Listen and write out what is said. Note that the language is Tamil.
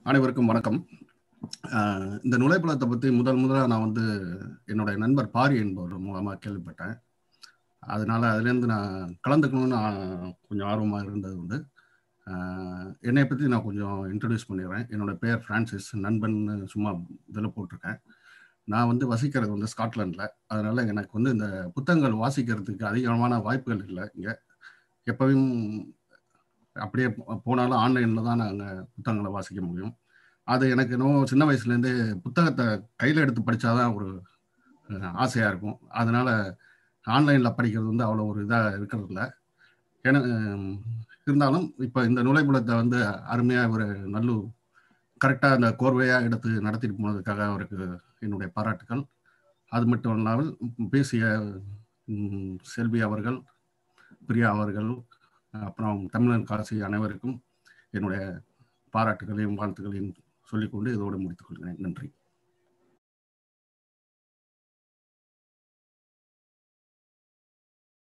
அனைவருக்கும் வணக்கம் ஆஹ் இந்த நுழைப்புலத்தை பற்றி முதல் முதலாக நான் வந்து என்னுடைய நண்பர் பாரி என்பவர் மூலமாக கேள்விப்பட்டேன் அதனால அதுலேருந்து நான் கலந்துக்கணும்னு ஆ- கொஞ்சம் ஆர்வமாக இருந்தது உண்டு ஆஹ் என்னை பற்றி நான் கொஞ்சம் இன்ட்ரடியூஸ் பண்ணிடுறேன் என்னோட பேர் ஃப்ரான்சிஸ் நண்பன் சும்மா இதில் போட்டிருக்கேன் நான் வந்து வசிக்கிறது வந்து ஸ்காட்லாண்டில் அதனால எனக்கு வந்து இந்த புத்தகங்கள் வாசிக்கிறதுக்கு அதிகமான வாய்ப்புகள் இல்லை இங்கே எப்பவும் அப்படியே போ- போனாலும் ஆன்லைனில் தான் நாங்கள் புத்தகங்களை வாசிக்க முடியும் அது எனக்கு இன்னும் சின்ன வயசுலேருந்தே புத்தகத்தை கையில் எடுத்து படித்தாதான் ஒரு ஆசையாக இருக்கும் அதனால் ஆன்லைனில் படிக்கிறது வந்து அவ்வளோ ஒரு இதாக இருக்கிறது இல்லை ஏன்னா ஹம், இருந்தாலும் இப்போ இந்த நுழைப்புலத்தை வந்து அருமையாக ஒரு நல்ல கரெக்டாக அந்த கோர்வையாக எடுத்து நடத்திட்டு போனதுக்காக அவருக்கு என்னுடைய பாராட்டுக்கள் அது மட்டும் இல்லாமல் பேசிய ம், செல்வி அவர்கள் பிரியா அவர்கள் அப்புறம் தமிழன் காசி அனைவருக்கும் என்னுடைய பாராட்டுகளையும் வாழ்த்துக்களையும் சொல்லிக்கொண்டு இதோடு முடித்துக் கொள்கிறேன் நன்றி